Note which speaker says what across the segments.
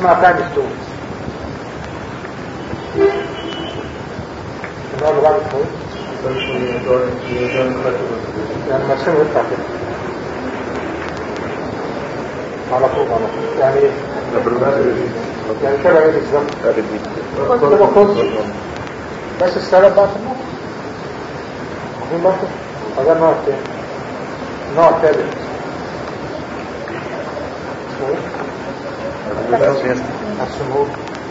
Speaker 1: اسمها فان ستون النوع اللي بعد الفوق يعني مرسوم يطلع كده على طول على طول يعني ايه؟ يعني شبه ايه بالظبط؟ كده خلص بس السبب بقى في النص عارفين برضه؟ هذا النوع التاني النوع التالت اسمه ايه؟ السموم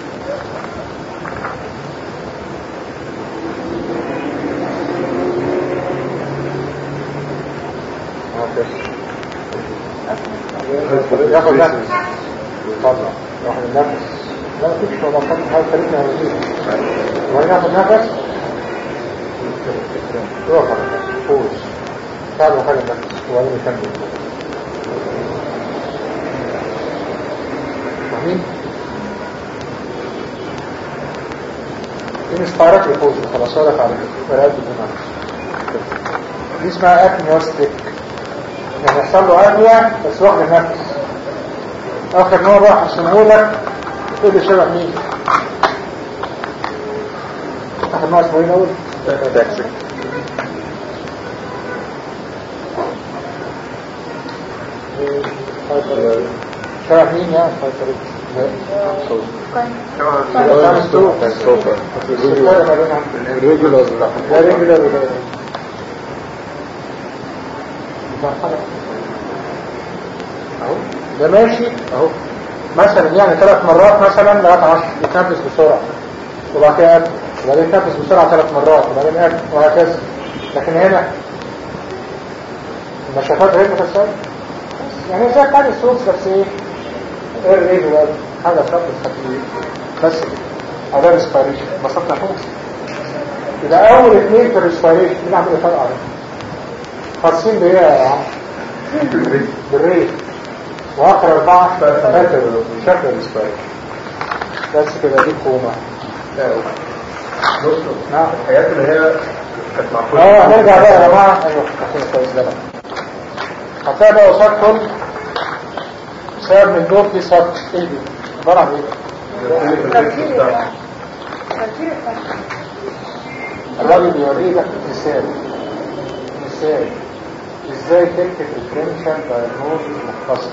Speaker 1: ياخد نفس طبعا ياخد النفس لا مفيش ولا طبعا حاول خليتنا رزيز وين ياخد نفس يوقف فوز تعالوا خلي النفس وبعدين يكمل فاهمين؟ دي مستعرات الفوز خلاص لك على مراد الدماغ دي اسمها اكنيوستيك يعني يحصل له أدوية بس واخد النفس آخر نوع بقى حسنه لك تقول لي شبه مين آخر نوع اسمه ايه الأول؟
Speaker 2: تاكسي
Speaker 1: شبه مين يعني فايتريك
Speaker 2: الريجولار
Speaker 1: ده ريجولار وده اهو ده ماشي اهو مثلا يعني ثلاث مرات مثلا لغايه 10 يتنفس بسرعه وبعد كده يقفل وبعدين يتنفس بسرعه ثلاث مرات وبعدين يقفل وهكذا لكن هنا المسافات غير متساويه يعني زي بتاع الصوت بس ايه ايه ريجولار حاجه خط خفيف بس كده هذا الريسبيريشن بسطنا فوق يبقى اول اثنين في الريسبيريشن مين عامل فرق عليهم خاصين بايه يا عم بالريت واخر اربعة فاتر شكل الاسبايك بس كده دي كوما نعم
Speaker 2: الحاجات اللي هي كانت معقولة
Speaker 1: اه هنرجع بقى يا جماعة ايوه عشان كويس ده بقى هتلاقي بقى قصاد كل سبب من دول في سطر ايه دي؟ عبارة عن ايه؟ الراجل بيوري لك مثال مثال ازاي تكتب الفرنشن دايجنوز مختصر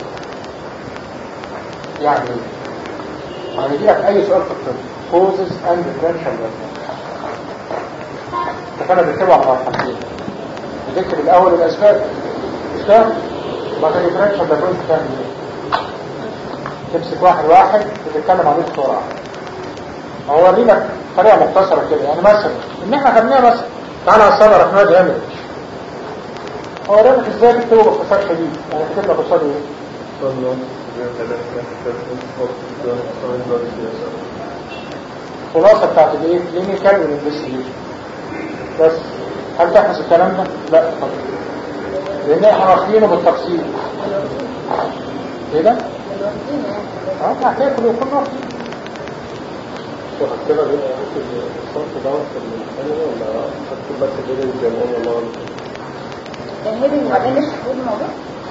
Speaker 1: يعني ايه؟ هيجي لك اي سؤال في الطب causes and differential diagnosis فانا بكتبه على مرحلتين بتكتب الاول الاسباب مش كده؟ وبعد كده differential diagnosis بتعمل ايه؟ تمسك واحد واحد وتتكلم عليه بسرعه هو لك طريقه مختصره كده يعني مثلا ان احنا خدناها مثلا تعالى على الصدر رحمه جامد هو رمت ازاي بتكتبه باختصار شديد يعني كتب لك قصاد ايه الخلاصه بتاعت الايه كلينيكال والانفستيجيشن بس هل تحدث الكلام ده؟ لا طبعا لان احنا واخدينه بالتفصيل ايه ده؟ اه هتلاقي كله يكون واخدين
Speaker 2: وحكينا بين الصنف دوت في الحلوة ولا هتكون بس بين الجمعون والله
Speaker 3: يعني هي دي وبعدين لسه هتقول الموضوع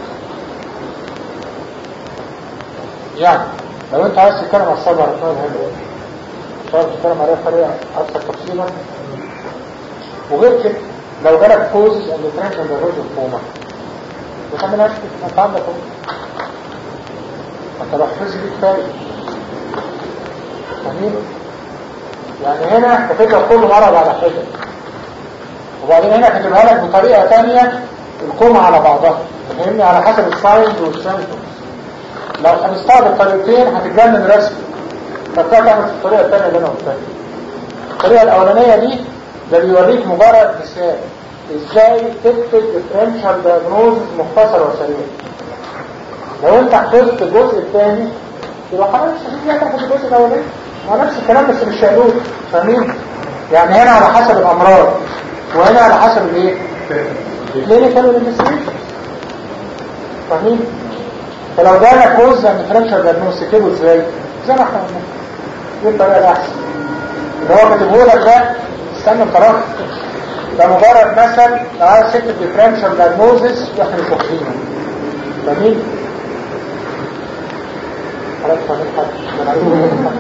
Speaker 1: يعني لو انت عايز تتكلم على الصبر هتكون حلوه صار تتكلم عليها بطريقه اكثر تفصيلا وغير كده لو جالك كوزز اند ترانشن للرجل كوما ما تعملهاش كده انت عندك اهو انت لو حفظت دي كفايه فاهمين؟ يعني هنا كاتبها كل مرة على حدة وبعدين هنا كاتبها لك بطريقة تانية الكومة على بعضها فاهمني على حسب الساينز والسيمتومز لو هنستخدم طريقتين هتتجنن رسمي فبتاع تعمل في الطريقة التانية اللي انا قلتها الطريقة الأولانية دي ده بيوريك مجرد مثال ازاي تكتب differential diagnosis مختصر وسريع لو انت حفظت الجزء الثاني يبقى خلاص مش هتحفظ الجزء الاولاني هو نفس الكلام بس مش شالوه فاهمين يعني هنا على حسب الامراض وهنا على حسب الايه كلينيكال والانفستيجيشن فاهمين فلو جالك كوز عن ديفرنشال دايجنوستيك تكتبه ازاي زي ما احنا قلنا دي الطريقه الاحسن اللي هو كاتبه لك ده استنى القرار ده مجرد مثل لو عايز تكتب ديفرنشال دايجنوزس واحنا مش واخدينه فاهمين حالات فاهمين حاجة أنا عايز أقول لك حاجة.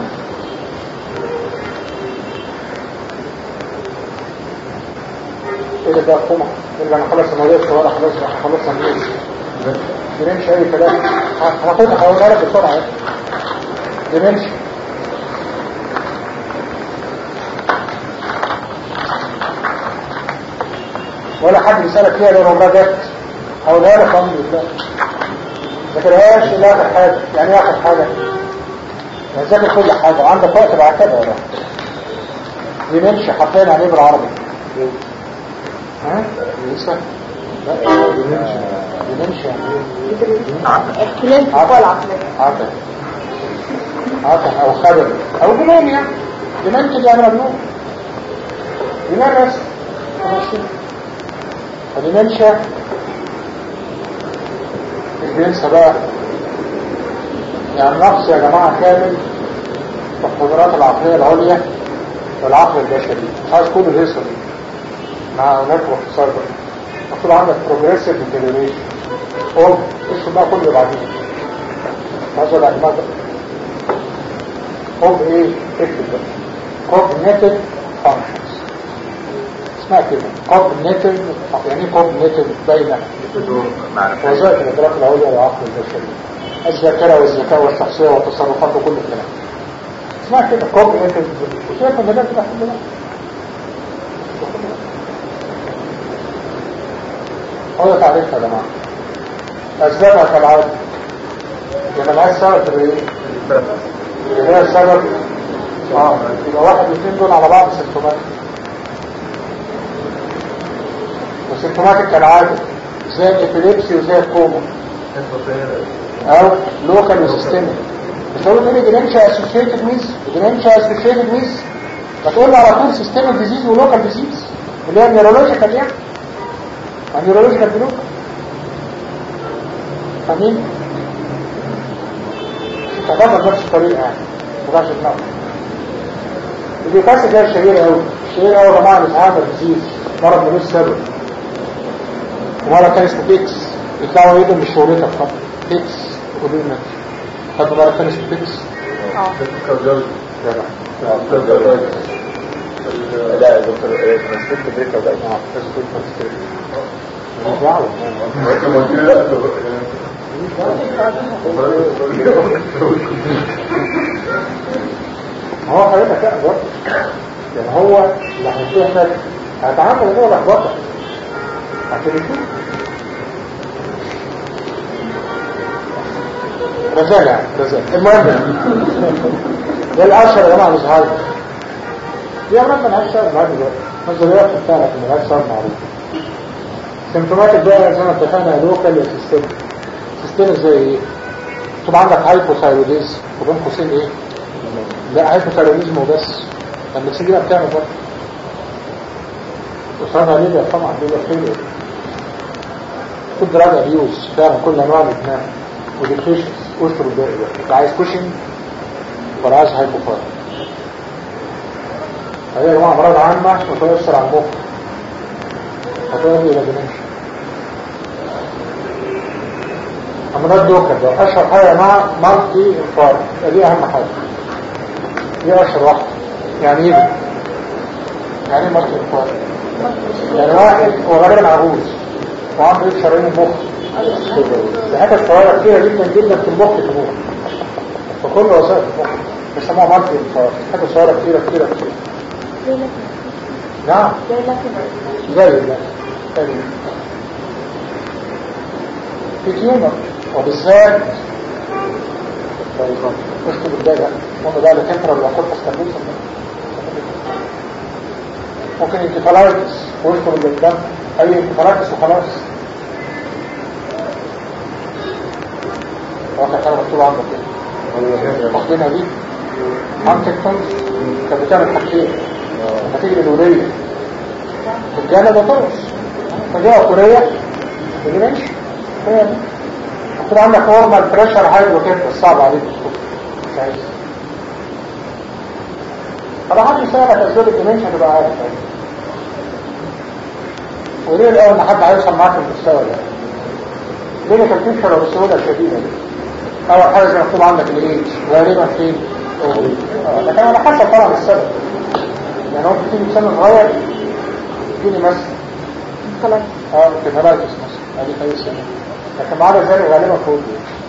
Speaker 1: ايه ده بقى قمع نرجع نخلص الموضوع الصغيرة خلاص احنا خلصنا منين ديمنشن اي كلام هاخدها هقولها لك بسرعة اهي. ديمنشن ولا حد بيسألك فيها لو عمرها جت هقولها لك الحمد لله ما تلاقيهاش الا اخر حاجة يعني ايه اخر حاجة يعني ذاكر كل حاجة وعندك وقت بعتبها ولا ديمنشن حطينا عليه بالعربي ها؟ لسه؟ لا ديمنشن ديمنشن
Speaker 3: اختلاف في القوى العقلية
Speaker 1: عطل عطل او خبر او جنون يعني ديمنشن يعني مجنون جنون بس ماشي فديمنشن مش بينسى بقى يعني نقص يا جماعة كامل في القدرات العقلية العليا والعقل البشري مش عايز كل الهيصة دي مع نتورك سايبر المفروض عندك بروجريسيف ديتيريشن قول اسمه بقى كل اللي بعدين ماذا بعد ماذا قول ايه اكتب بقى cognitive functions اسمها كده cognitive يعني ايه cognitive باينه وظائف الادراك العليا والعقل البشري الذاكره والذكاء والشخصيه والتصرفات وكل الكلام اسمها كده cognitive وشايف ان ده كده الحمد لله هو ده تعريفها يا جماعه اسبابها كالعاده يبقى معايا السبب تبقى ايه؟ يبقى هي السبب اه يبقى واحد واثنين دول على بعض سيمتوماتيك وسيمتوماتيك كالعاده زي الابيليبسي وزي الكوما او لوكال وسيستميك مش هقول لي ديمنشيا اسوشيتد ميز ديمنشيا اسوشيتد ميز فتقول لي على طول سيستميك ديزيز ولوكال ديزيز اللي هي النيورولوجيكال يعني النيورولوجيكال بلوك فاهمين؟ تفضل نفس الطريقة يعني مبقاش النقل اللي فاسد ده الشهير قوي الشهير قوي يا جماعة اللي اتعامل ديزيز مرض ملوش سبب ومرة كان اسمه بيكس يطلعوا ايدهم من شغلتها فقط بيكس يقولوا لنا خدوا مرة كان اسمه بيكس
Speaker 2: لا يا دكتور ترانسفيرت بريك او
Speaker 1: اه بس كل فاسد مش دعوة هو حضرتك لا برضه يعني هو اللي هيتهمك هيتعامل ان هو لخبطه عشان يشوف رسالة يعني رسالة المهم ده الاشهر يا جماعه مش عارف دي امراض ملهاش سبب لغايه دلوقتي النظريات بتاعتك ملهاش سبب معروف سيمتوماتيك بقى زي ما اتفقنا لوكال يا سيستم سيستم زي ايه؟ طبعا عندك هايبوثايروديز وبين قوسين ايه؟ لا هايبوثايروديزم وبس لما تيجي بقى بتعمل برضه وصلنا ليبيا طبعا ليبيا حلوه خد دراج ابيوز فعلا كل انواع الادمان وديكريشنز اشطر الباقي بقى انت عايز كوشن ولا عايز هايبوثاير هذه يا جماعه امراض عامه وتؤثر على المخ هتؤدي الى ديمنشن امراض دوكر ده اشهر حاجه مع مالتي انفار دي اهم حاجه دي اشهر واحده يعني ايه دي؟ يعني ايه مالتي انفار يعني واحد هو غالبا عجوز وعنده ايه شرايين المخ دي حاجه صغيره كتيره جدا جدا في المخ تموت فكل وظائف المخ بيسموها مالتي انفار حاجه صغيره كتيره كتيره كتيره
Speaker 3: زي لكن
Speaker 1: نعم
Speaker 3: زي لكن
Speaker 1: زي ده حلو. في تيومر وبالذات اكتب الدايرة هم بقى لتمبرال وقود تستخدمها ممكن انتفالايتس ويدخل الدم اي انتفالايتس وخلاص واضح كان مكتوب عندك ايه واخدينها دي هانتكتون كانت بتعمل حاجتين نتيجة الولية الجانب وطرس فجاء كوريا اللي ماشي هي دي. المفروض عندك نورمال بريشر هاي وكده صعب عليك تسكت مش عايز طبعا حد يسألك اسباب الديمنشن هتبقى عارف يعني. وليه الاول ان حد هيوصل معاك المستوى ده ليه كان تنشر بالسهوله الشديده دي اول حاجه زي ما مكتوب عندك الايد غالبا فين آه، لكن على حسب طبعا السبب يعني هو في سنه صغير يجيني مثلا
Speaker 3: خلاص
Speaker 1: اه كفرايتس مثلا هذه كويسه لكن بعد ذلك غالبا فوق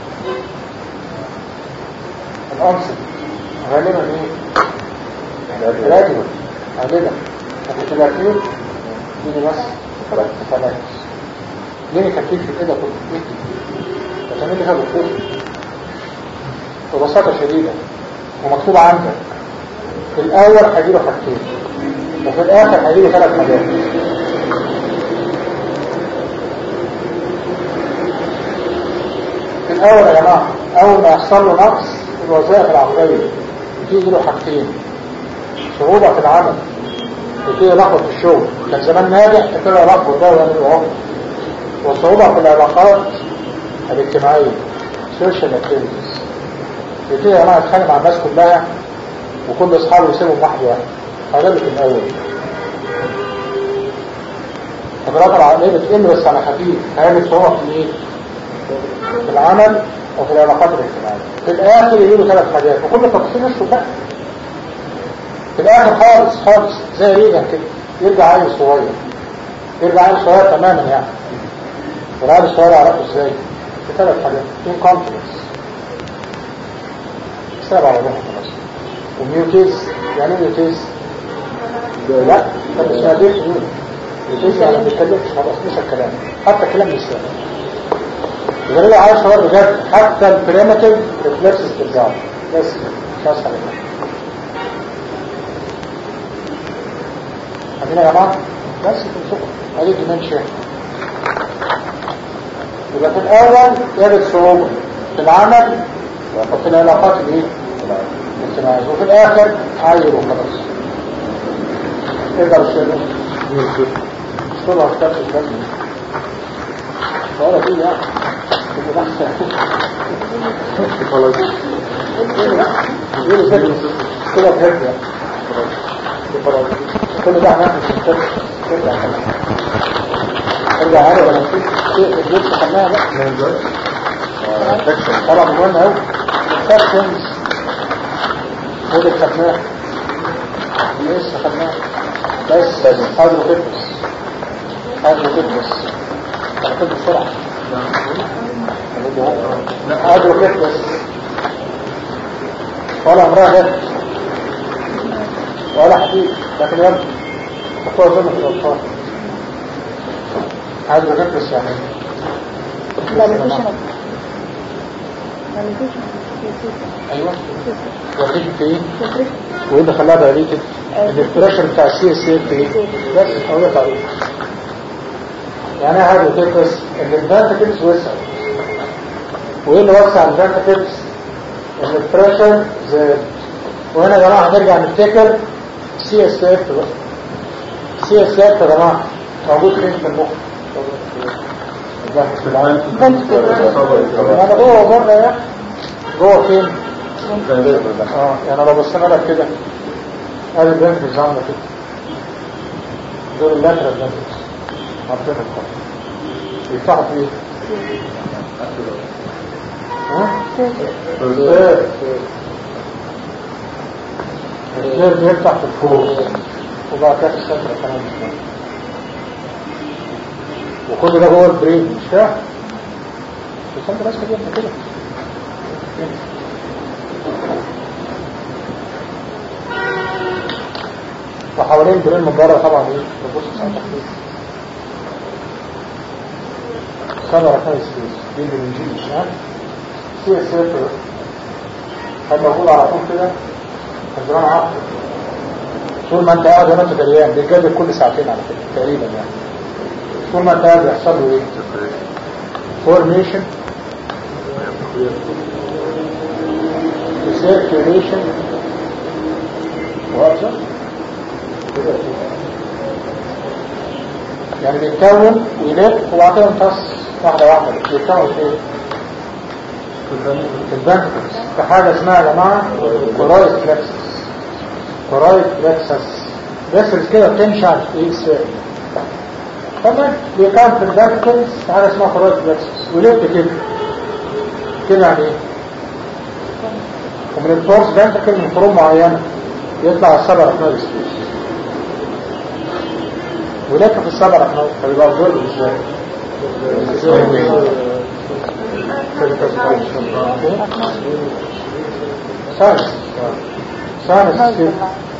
Speaker 1: الانسل غالبا ايه جراديوال غالبا لكن الاكيوت يجيني مثلا كفرايتس ليه تكليف في كده كله عشان اللي هذا الكفر ببساطة شديدة ومكتوب عندك في الأول هيجيله حاجتين وفي الآخر هيجيله ثلاث حاجات في الأول يا جماعة أول ما يحصل له نقص في الوظائف العقلية يجي له حاجتين صعوبة في العمل يبتدي يلخبط في الشغل كان زمان ناجح ابتدى يلخبط ده ويعمل عمر وصعوبة في العلاقات الاجتماعية social activities يبتدي يا جماعة يتخانق مع الناس كلها وكل أصحابه يسيبهم واحد واحد هذا اللي في الأول القدرات العقلية بتقل بس على خفيف هذه صعوبة في ايه؟ في العمل وفي العلاقات الاجتماعية في الآخر يجيبوا ثلاث حاجات وكل تفاصيل نفسه بقى في الآخر خالص خالص زي ريجن كده يرجع عيل صغير يرجع عيل صغير تماما يعني والعيل الصغير عرفه ازاي؟ في ثلاث حاجات incontinence سبب على روحه خلاص وميوتيز يعني ايه ميوتيز؟ لا طب اسمها ليه ميوتيز يعني ما بيتكلمش خلاص مش الكلام حتى الكلام مش سهل إذا رجع عايز صغير بجد حتى البريمتيف ريفلكس بترجع بس مش عايز حاجة عارفين يا جماعة بس تمسكوا هذه ديمنشيا يبقى في الأول يجد صعوبة في العمل وفي العلاقات الايه؟ الاجتماعية وفي الآخر عاير وخلاص ارجع للشغل مش طبعا كتاب الجزم ولا دي يعني كل ده
Speaker 2: خلاص
Speaker 1: يقولوا كده كده بهد يعني كل ده هنعمل في الكتاب ارجع كمان ارجع عارف ولا نسيت شيء في الجزء خدناها بقى طبعا مهم قوي السكشنز هو اللي خدناه اللي لسه خدناه بس حاضر وتدرس حاضر وتدرس انا كنت بسرعة حاضر وتدرس ولا امرأة جد ولا حديث لكن يبدو خطوة ظلم في الأطفال حاضر وتدرس يعني
Speaker 3: لا مفيش انا لا مفيش
Speaker 1: ايوه وريك في ايه وايه اللي خلاها بقى كده البريشر بتاع السي اس اف ايه بس اقول لك عليه يعني انا هذا تدرس ان الفانتكلز وسع وايه اللي وسع الفانتكلز ان البريشر زاد وهنا يا جماعه هنرجع نفتكر سي اس اف بقى سي اس اف يا جماعه موجود فين في المخ ده في العالم انا جوه بره يا جوه فين اه يعني لو بصينا لك كده ادي البنفلز عامله كده دول اللاترال بنفلز عارفين الخط يفتحوا في ايه؟ ها؟ السير السير بيفتح في الفوق وبعد كده السنتر كمان وكل ده جوه البرين مش فاهم السنتر بس كده كده وحوالين البرين من بره طبعا ايه بص ساعة تحديد سبع ركان سبيس دي بالانجيل ها سي اس اف كان موجود على طول كده كان زمان عقل طول ما انت قاعد هنا تدريان بيتجدد كل ساعتين على فكره تقريبا يعني طول ما انت قاعد بيحصل له ايه؟ فورميشن circulation واضح يعني بيتكون ويلف وبعد كده يمتص واحدة واحدة بيتكون في ايه؟ في البنكس في حاجة اسمها يا جماعة كورايد فلكسس كورايد فلكسس بس كده بتمشي على ايه السائل طبعا بيكون في البنكس في حاجة اسمها كورايد فلكسس ويلف كده كده يعني ايه؟ ومن الفورس فنتركل من خروج معينة يطلع السبع رحمة سبيس ولكن في السبع رحمة فيبقى الظل ازاي؟ ساينس ساينس كده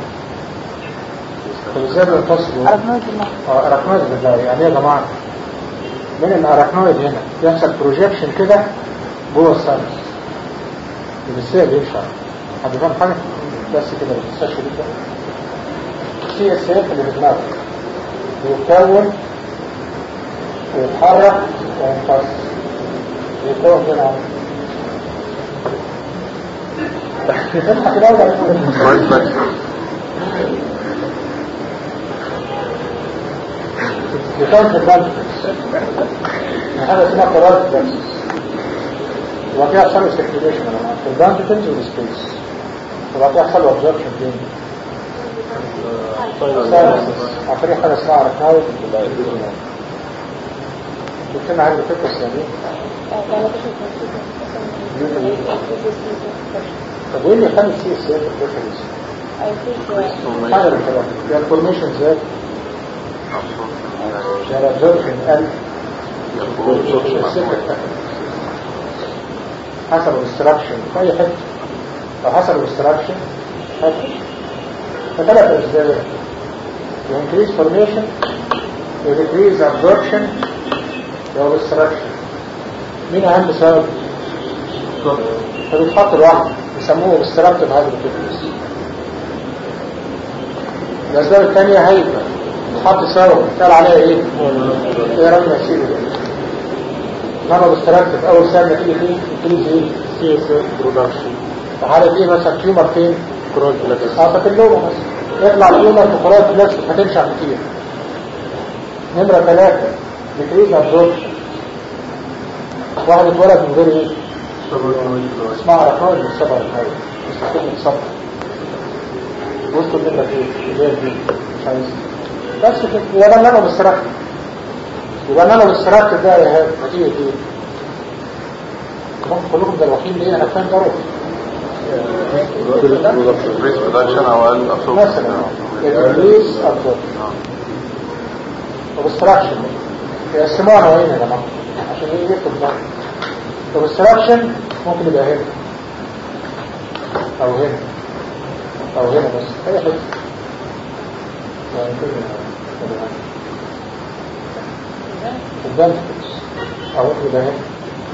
Speaker 1: طب ازاي بينتصروا؟
Speaker 3: أرنولد الله
Speaker 1: اه اراكنويد بالله يعني ايه يا جماعه من الاراكنويد هنا يحصل بروجيكشن كده جوه الساينس السير بيمشي حد فاهم حاجه بس كده ما تنساش كده سي اس اف اللي في دماغك بيتكون ويتحرك ويمتص بيتكون كده اهو. اضحك الاول على طول. بيكون في البلد حاجة اسمها قرار الدرس وبعد كده يحصل سيركيوليشن في البانتكلز والسبيس وبعد كده يحصل ابزوربشن فين عن طريق حاجة اسمها ركاوي بتكلم عن الفكرة السامية طب وايه اللي يخلي السي اس اف البروشن حاجة من كده يعني الفورميشن ازاي يعني ابزوربشن قل حسب الاستراكشن في اي حته او حسب الاستراكشن فثلاث اجزاء increase formation decrease absorption او extraction مين اهم سبب؟ فبيتحط لوحده بيسموه obstructive hydrocephalus الاسباب الثانيه هيبقى تحط سوا قال عليها ايه؟ ايه رمي اسيدي نانو اوبستراكتيف اول سنه نتيجه ايه؟ انكريز ايه؟
Speaker 2: سي اس اف برودكشن
Speaker 1: في حاله ايه مثلا تيومر فين؟
Speaker 2: كروز بلاكس
Speaker 1: اه فاكر مثلا يطلع التيومر في قرار بلاكس هتنشع كتير نمره ثلاثه ديكريز ابزوربشن واحد اتولد من غير ايه؟ اسمها رقائق من السبع الحاجة مستخدم الصبر وسط النمرة ايه؟ اللي هي دي مش عايز بس كده يبقى ده نانو بالسراكت يبقى نانو بالسراكت ده يا هاب نتيجة ايه؟ ممكن كلكم ده الوحيد ليه انا فاهم ده روح
Speaker 4: بريس برودكشن او اقل
Speaker 1: مثلا الريس ابزورب وبستراكشن يقسموها نوعين يا جماعه عشان ايه يكتب ده وبستراكشن ممكن يبقى هنا او هنا او هنا بس اي حته يعني كده كده. البنتكس او ممكن يبقى هنا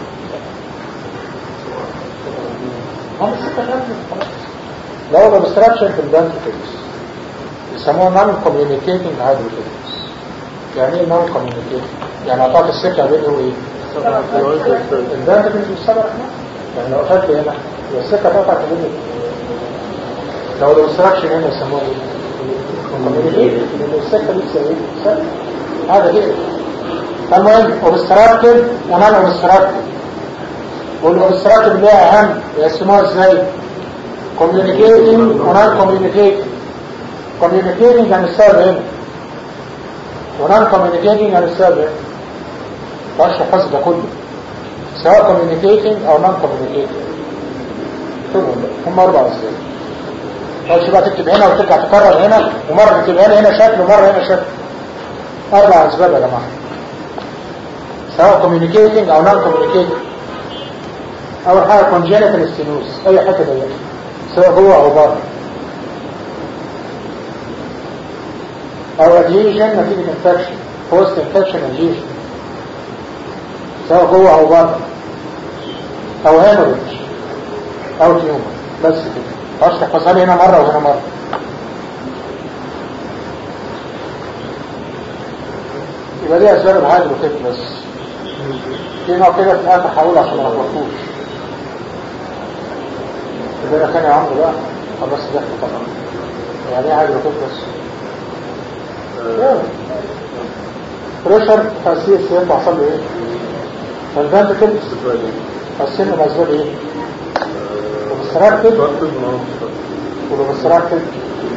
Speaker 1: هم الستة خلاص لو هو obstruction في البنتكس يسموه non communicating hydrocephalus يعني ايه non communicating يعني اعطاك السكة بينه وايه البنتكس والسبع يعني لو اخدت هنا يبقى السكة تقطع بينه لو الobstruction هنا يسموه ايه communicating لان السكة لسه ايه سكة هذا كده المهم obstructive ونان obstructive والاوبستراكتيف اللي هي اهم يقسموها ازاي communicating ونان communicating communicating يعني السبب هنا ونان communicating يعني السبب هنا مش حفظ ده كله سواء communicating او non communicating كلهم هم اربع اسئله مش بقى تكتب هنا وترجع تكرر هنا ومره تكتب هنا هنا شكل ومره هنا شكل اربع اسباب يا جماعه سواء communicating او non communicating اول حاجه congenital stenosis اي حته ضيقه سواء جوه او بره او adhesion نتيجه infection post infection adhesion سواء جوه او بره او hemorrhage او تيومر بس كده مش تحفظها لي هنا مره وهنا مره يبقى دي اسباب الهايدرو كده بس في نوع كده في الاخر هقول عشان ما اخبطوش يبقى كان يا عمرو بقى خلاص ضحك طبعا يعني ايه هايدرو كده بس بريشر تأثير سير بحصل له ايه فالفانتكل السن مسؤول ايه وبالسراكتب وبالسراكتب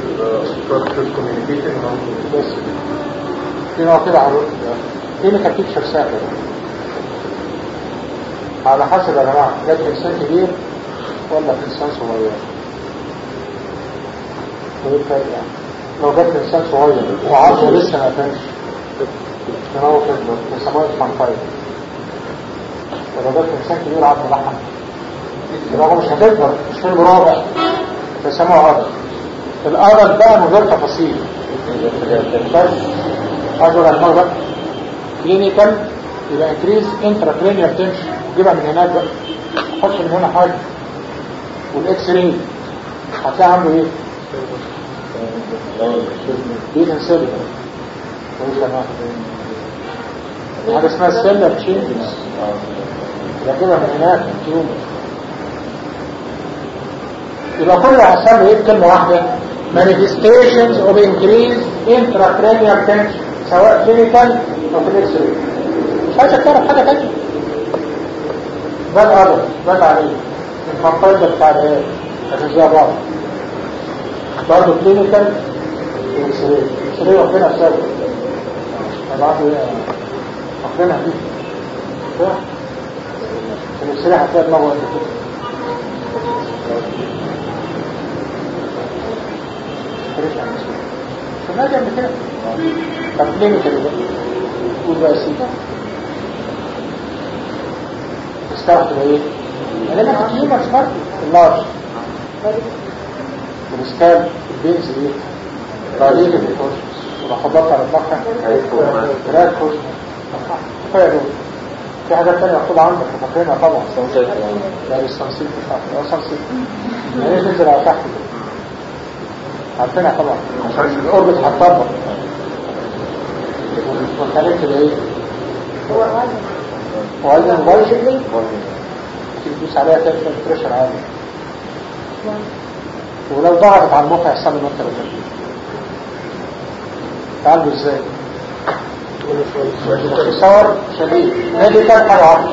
Speaker 1: بس في نوع كده عروض كلينيكال بيكتشر سهل على حسب يا جماعه لكن انسان كبير ولا في انسان صغير ايه الفرق يعني لو جت انسان صغير وعظمه لسه ما كانش كان هو كده بيسموه فانفاير ولو جت انسان كبير عظمه لحم يبقى هو مش هتكبر مش فيلم رابع بيسموه عضل العضل بقى من غير تفاصيل بس اجر على المرة كلينيكال يبقى انكريز انترا كرينيال تنشن جيبها من هناك بقى حط من هنا حاجه والاكس راي هتلاقي عنده ايه؟ بين سيلر حاجه اسمها سيلر تشينجز يجيبها من هناك تيومر يبقى كل اللي حصل له ايه بكلمه واحده manifestations of increased intracranial tension سواء كلينيكال او في الاكس راي مش عايز اتكلم حاجه ثانيه ده الأرض ده العليم المنطقة بتاع العيال أجزاء بعض برضه كلينيكال وإكسري إكسري واخدينها سوا بعضه إيه واخدينها دي صح؟ في الإكسري هتلاقي دماغه قد كده شفناها دي قبل كده طب كلينيكال بقى قول بقى سيدي تستخدم ايه؟ لما تكلمة فرق اللارج والسكاب البينز ايه؟ بعدين الكورس ولو حضرت على المقطع قراءة كورس كفاية دول في حاجات تانية مكتوبة عندك فاكرينها طبعا يعني السنسيل مش عارف اه سنسيل يعني تنزل على تحت كده عارفينها طبعا عشان الاوربت هتطبق والخليج كده ايه؟
Speaker 3: هو غالي
Speaker 1: وعايز موبايل تدوس عليها تنشن بريشر عالي ولو ضغطت على المخ هيحصل له نقطة رجل تعالوا ازاي باختصار شديد نادي كان حاجة واحدة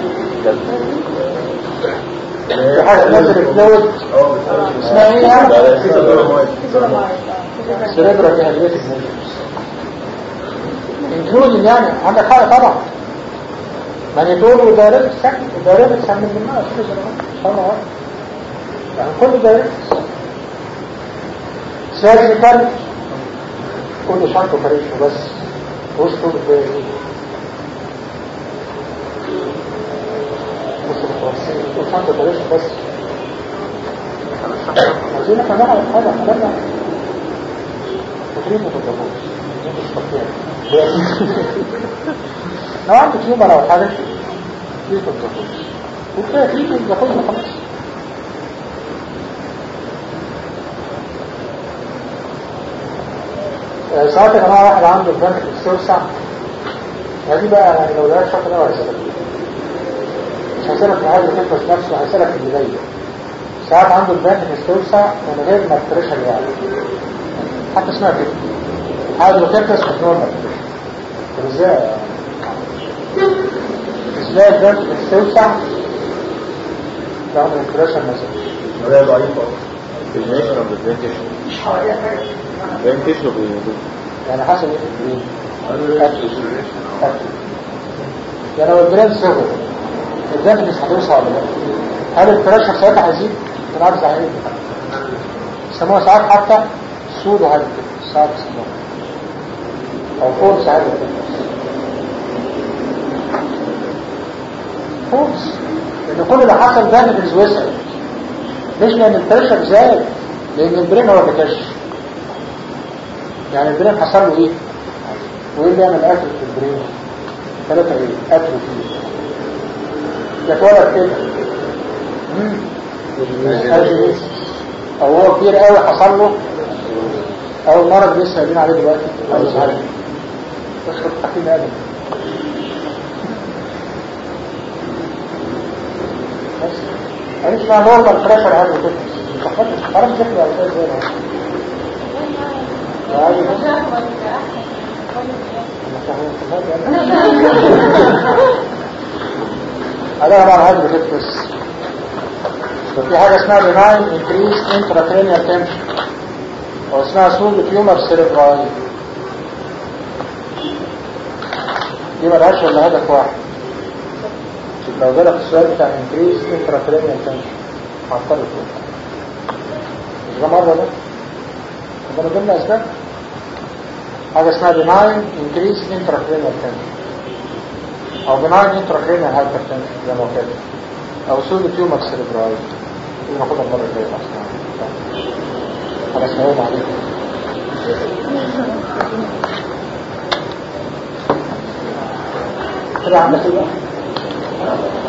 Speaker 1: في حاجة نزل فلويد اسمها ايه يعني؟ سيريبرا ديهايدريتد انكلودين يعني عندك حاجة طبعا مانيتول ودايركت سكن ودايركت سكن من الناس شاء الله يعني كل دايركت سيرجيكال كل شرط وفريش بس وسطه بالدايركت بص بالتوسيل كل شرط وفريش بس عايزين احنا نعرف حاجة حاجة تقريبا بالضبط مش طبيعي لو عندك يوم لو حاجة في تنتظر وكده في تنتظر خلاص ساعات يا جماعة واحد عنده البنك السوسع هذه بقى يعني لو لقيت شاطر قوي هيسألك مش هيسألك في حاجة تنفس نفسه هيسألك في اللي جاي ساعات عنده البنك السوسع من غير ما البريشر يعني حتى اسمها كده عايز تنفس في نورمال طب ازاي ازاي البنك السوسع رغم البريشر مثلا
Speaker 2: ولا ضعيفة الفيجنيشن اوف الفيجنيشن الفيجنيشن اوف
Speaker 1: يعني حسب ايه أكل. أكل. يعني لو البرين صغر الدم مش هتوسع ولا لا هل البريشر ساعتها هيزيد بالعكس هيقل يسموها ساعات حتى سودو هايبر ساعات يسموها او فورس هايبر فورس لان كل اللي حصل ده من وسع مش لان البريشر زاد لان البرين هو اللي كش يعني البرين حصل له ايه وايه اللي يعمل قتل في البرين ثلاثة ايه قتل فيه يتولد كده مم. أجلس. او هو كبير قوي حصل له او المرض لسه قايلين عليه دلوقتي او ظهر تشرب تحكيم ادم بس يعني اسمها نورمال بريشر هذا كده مش هتحط حرام شكله على اساس زي ده هذا طبعا هذا بتفرس وفي حاجة اسمها benign increased intracranial tension او اسمها سود تيومر سيريبراي دي ملهاش ولا هدف واحد لو جالك السؤال بتاع increased intracranial tension هضطر فيه مش ده مرة ده ده من ضمن أسباب حاجة اسمها benign increase intracranial tension أو benign intracranial hypertension زي ما قلت أو سودو تيومر سيريبراي دي ناخدها المرة الجاية أصلا خلاص هيوم عليكم كده عندك ايه بقى؟